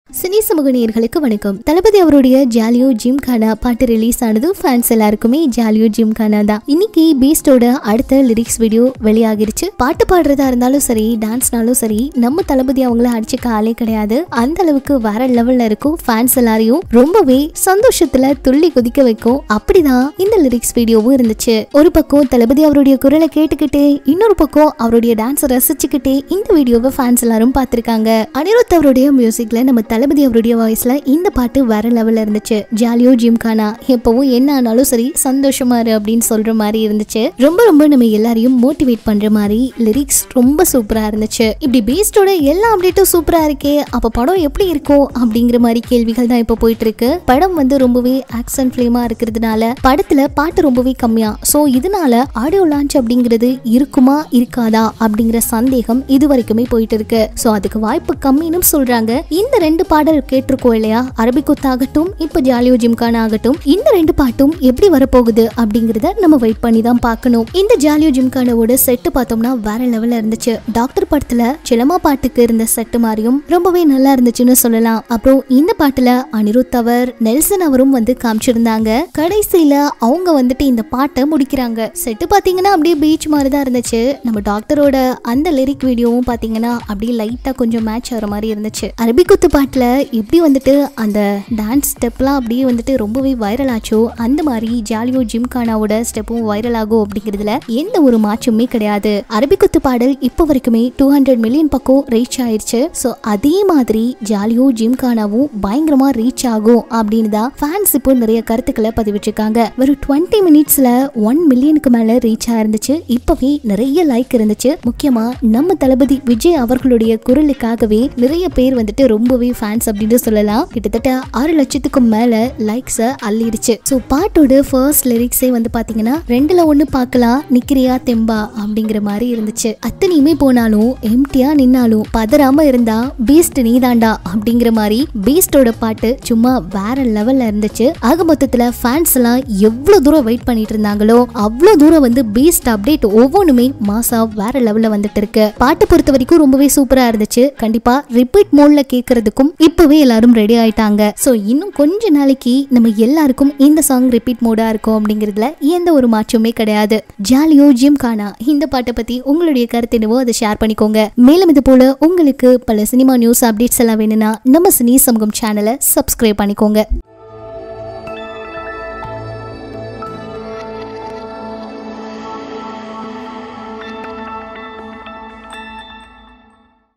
cine சமூக நேயர்களுக்கு வணக்கம் தளபதி அவருடைய ஜாலியோ ஜிம் கானா பாட்டு ரிலீஸ் ஆனது ஃபேன்ஸ் எல்லாருக்குமே ஜாலியோ ஜிம் கானா தான் இன்னைக்கு பீஸ்டோட அடுத்த லிரிக்ஸ் வீடியோ வெளியாகிருச்சு பாட்டு பாடுறதா இருந்தாலும் சரி டான்ஸ்னாலும் சரி நம்ம தளபதி அவங்கள அடிச்சுக்க ஆளே கிடையாது அந்த அளவுக்கு வேற லெவல்ல இருக்கும் ஃபேன்ஸ் எல்லாரையும் ரொம்பவே சந்தோஷத்துல துள்ளி குதிக்க வைக்கும் அப்படிதான் இந்த லிரிக்ஸ் வீடியோவும் இருந்துச்சு ஒரு பக்கம் தளபதி அவருடைய குரலை கேட்டுக்கிட்டே இன்னொரு பக்கம் அவருடைய டான்ஸை ரசிச்சுக்கிட்டே இந்த வீடியோவை ஃபேன்ஸ் எல்லாரும் பார்த்திருக்காங்க அனிருத் அவருடைய மியூசிக்ல நம்ம தளபதி அவருடைய வாய்ஸ்ல இந்த பாட்டு வேற லெவல்ல இருந்துச்சு ஜாலியோ ஜிம்கானா எப்பவும் என்ன ஆனாலும் சரி சந்தோஷமா இரு அப்படின்னு சொல்ற மாதிரி இருந்துச்சு ரொம்ப ரொம்ப நம்ம எல்லாரையும் மோட்டிவேட் பண்ற மாதிரி லிரிக்ஸ் ரொம்ப சூப்பரா இருந்துச்சு இப்படி பீஸ்டோட எல்லா அப்டேட்டும் சூப்பரா இருக்கே அப்ப படம் எப்படி இருக்கும் அப்படிங்கிற மாதிரி கேள்விகள் தான் இப்போ போயிட்டு இருக்கு படம் வந்து ரொம்பவே ஆக்ஷன் ஃபிலிமா இருக்கிறதுனால படத்துல பாட்டு ரொம்பவே கம்மியா சோ இதனால ஆடியோ லான்ச் அப்படிங்கிறது இருக்குமா இருக்காதா அப்படிங்கிற சந்தேகம் இது வரைக்குமே போயிட்டு இருக்கு சோ அதுக்கு வாய்ப்பு கம்மின்னு சொல்றாங்க இந்த ரெண்டு பாடல் கேட்டிருக்கோம் இல்லையா அரபிக்குத்தாகட்டும் இப்போ ஜாலியோ ஜிம்கான ஆகட்டும் இந்த ரெண்டு பாட்டும் எப்படி வரப்போகுது அப்படிங்கறத நம்ம வெயிட் பண்ணி தான் பார்க்கணும் இந்த ஜாலியோ ஜிம்கானோட செட்டு பார்த்தோம்னா வேற லெவல்ல இருந்துச்சு டாக்டர் படத்துல சிலமா பாட்டுக்கு இருந்த செட்டு மாதிரியும் ரொம்பவே நல்லா இருந்துச்சுன்னு சொல்லலாம் அப்புறம் இந்த பாட்டுல அனிருத் அவர் நெல்சன் அவரும் வந்து காமிச்சிருந்தாங்க கடைசியில அவங்க வந்துட்டு இந்த பாட்டை முடிக்கிறாங்க செட்டு பாத்தீங்கன்னா அப்படியே பீச் மாதிரி தான் இருந்துச்சு நம்ம டாக்டரோட அந்த லிரிக் வீடியோவும் பாத்தீங்கன்னா அப்படியே லைட்டா கொஞ்சம் மேட்ச் ஆகிற மாதிரி இருந்துச்சு அரபிக்குத்து பாட்டுல எப்படி வந்துட்டு அந்த டான்ஸ் ஸ்டெப்லாம் அப்படியே வந்துட்டு ரொம்பவே வைரல் ஆச்சோ அந்த மாதிரி ஜாலியோ ஜிம்கானாவோட ஸ்டெப்பும் வைரல் ஆகும் அப்படிங்கிறதுல எந்த ஒரு மாற்றமே கிடையாது அரபிக்குத்து பாடல் இப்போ வரைக்குமே டூ ஹண்ட்ரட் மில்லியன் பக்கம் ரீச் ஆயிருச்சு ஸோ அதே மாதிரி ஜாலியோ ஜிம்கானாவும் பயங்கரமா ரீச் ஆகும் அப்படின்னு தான் ஃபேன்ஸ் இப்போ நிறைய கருத்துக்களை பதிவிட்டிருக்காங்க வெறும் டுவெண்ட்டி மினிட்ஸ்ல ஒன் மில்லியனுக்கு மேல ரீச் ஆயிருந்துச்சு இப்பவே நிறைய லைக் இருந்துச்சு முக்கியமா நம்ம தளபதி விஜய் அவர்களுடைய குரலுக்காகவே நிறைய பேர் வந்துட்டு ரொம்பவே ஃபேன்ஸ் அப்படின்னு சொல்லலாம் கிட்டத்தட்ட ஆறு லட்சத்துக்கும் மேல லைக்ஸ அள்ளிடுச்சு ஸோ பாட்டோட ஃபர்ஸ்ட் லிரிக்ஸே வந்து பாத்தீங்கன்னா ரெண்டுல ஒண்ணு பார்க்கலாம் நிக்கிறியா தெம்பா அப்படிங்கிற மாதிரி இருந்துச்சு அத்தனையுமே போனாலும் எம்டியா நின்னாலும் பதறாம இருந்தா பீஸ்ட் நீதாண்டா அப்படிங்கிற மாதிரி பீஸ்டோட பாட்டு சும்மா வேற லெவல்ல இருந்துச்சு ஆக மொத்தத்துல ஃபேன்ஸ் எல்லாம் எவ்வளவு தூரம் வெயிட் பண்ணிட்டு இருந்தாங்களோ அவ்வளவு தூரம் வந்து பீஸ்ட் அப்டேட் ஒவ்வொன்றுமே மாசா வேற லெவல்ல வந்துட்டு இருக்கு பாட்டு பொறுத்த வரைக்கும் ரொம்பவே சூப்பரா இருந்துச்சு கண்டிப்பா ரிப்பீட் மோட்ல கேட்கறதுக்கும் இப்பவே எல்லாரும் ரெடி ஆயிட்டாங்க சோ இன்னும் கொஞ்ச நாளைக்கு நம்ம எல்லாருக்கும் இந்த சாங் ரிப்பீட் மோடா இருக்கும் அப்படிங்கிறதுல எந்த ஒரு மாற்றமே கிடையாது ஜாலியோ ஜிம் கானா இந்த பாட்டை பத்தி உங்களுடைய கருத்து என்னவோ அதை ஷேர் பண்ணிக்கோங்க மேலும் இது போல உங்களுக்கு பல சினிமா நியூஸ் அப்டேட்ஸ் எல்லாம் வேணும்னா நம்ம சினி சமூகம் சேனலை சப்ஸ்கிரைப் பண்ணிக்கோங்க